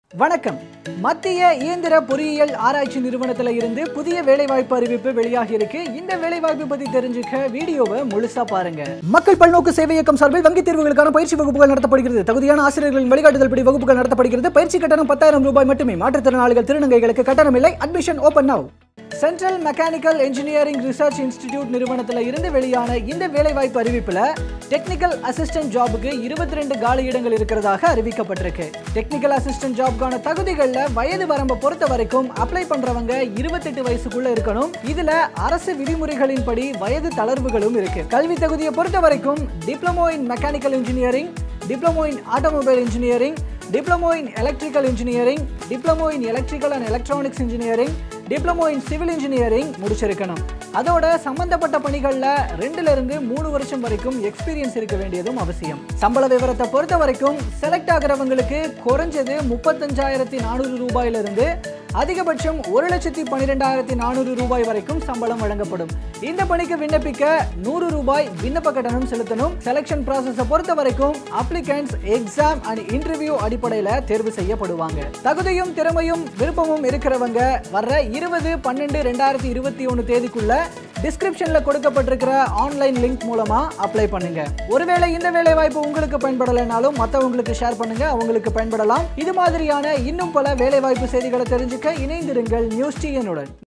வணக்கம் மத்திய இயந்திர பொறியியல் ஆராய்ச்சி நிறுவனத்துல இருந்து புதிய வேலைவாய்ப்பு அறிவிப்பு வெளியாகி இருக்கு இந்த வேலைவாய்ப்பு பத்தி தெரிஞ்சுக்க வீடியோவை முழுசா பாருங்க மக்கள் பல்நோக்கு சேவை இயக்கம் சார்பில் வங்கி தேர்வுகளுக்கான பயிற்சி வகுப்புகள் நடத்தப்படுகிறது தகுதியான ஆசிரியர்களின் வழிகாட்டுதல் படி வகுப்புகள் நடத்தப்படுகிறது பயிற்சி கட்டணம் பத்தாயிரம் ரூபாய் மட்டுமே மாற்றுத்திறனாளிகள் திருநங்கைகளுக்கு கட்டணம் இல்லை admission open now central mechanical engineering research institute நிறுவனத்தில் இருந்து வெளியான இந்த வேலைவாய்ப்பு அறிவிப்பில் டெக்னிக்கல் அசிஸ்டன்ட் ஜாபுக்கு இருபத்தி ரெண்டு காலி இடங்கள் இருக்கிறதாக அறிவிக்கப்பட்டிருக்கு டெக்னிக்கல் அசிஸ்டன்ட் ஜாப்க்கான தகுதிகளில் வயது வரம்பை பொறுத்த வரைக்கும் அப்ளை பண்றவங்க இருபத்தெட்டு வயசுக்குள்ள இருக்கணும் இதுல அரசு விதிமுறைகளின்படி வயது தளர்வுகளும் இருக்கு கல்வி தகுதியை பொறுத்த வரைக்கும் diploma in mechanical engineering diploma in automobile engineering diploma in electrical engineering diploma in electrical and electronics engineering diploma in civil engineering முடிச்சிருக்கணும் அதோட சம்பந்தப்பட்ட பணிகளில் ரெண்டுல இருந்து மூணு வருஷம் வரைக்கும் எக்ஸ்பீரியன்ஸ் இருக்க வேண்டியதும் அவசியம் சம்பள விவரத்தை பொறுத்த வரைக்கும் செலக்ட் ஆகிறவங்களுக்கு குறைஞ்சது முப்பத்தஞ்சாயிரத்தி நானூறு ரூபாயிலிருந்து அதிகபட்சம் ஒரு லட்சத்தி பன்னிரெண்டாயிரத்தி நானூறு ரூபாய் வரைக்கும் சம்பளம் வழங்கப்படும் இந்த பணிக்கு விண்ணப்பிக்க நூறு ரூபாய் விண்ணப்ப கட்டணம் செலுத்தணும் செலக்ஷன் ப்ராசஸை பொறுத்த வரைக்கும் அப்ளிகன்ஸ் எக்ஸாம் அண்ட் இன்டர்வியூ அடிப்படையில் தேர்வு செய்யப்படுவாங்க தகுதியும் திறமையும் விருப்பமும் இருக்கிறவங்க வர்ற இருபது பன்னெண்டு ரெண்டாயிரத்தி இருபத்தி ஒன்று தேதிக்குள்ள டிஸ்கிரிப்ஷன்ல கொடுக்கப்பட்டிருக்கிற ஆன்லைன் லிங்க் மூலமா அப்ளை பண்ணுங்க ஒருவேளை இந்த வேலை வாய்ப்பு உங்களுக்கு பயன்படலைனாலும் மற்றவங்களுக்கு ஷேர் பண்ணுங்க அவங்களுக்கு பயன்படலாம் இது மாதிரியான இன்னும் பல வேலை வாய்ப்பு செய்திகளை தெரிஞ்சுக்க இணைந்திருங்கள் நியூஸ் டிஎனுடன்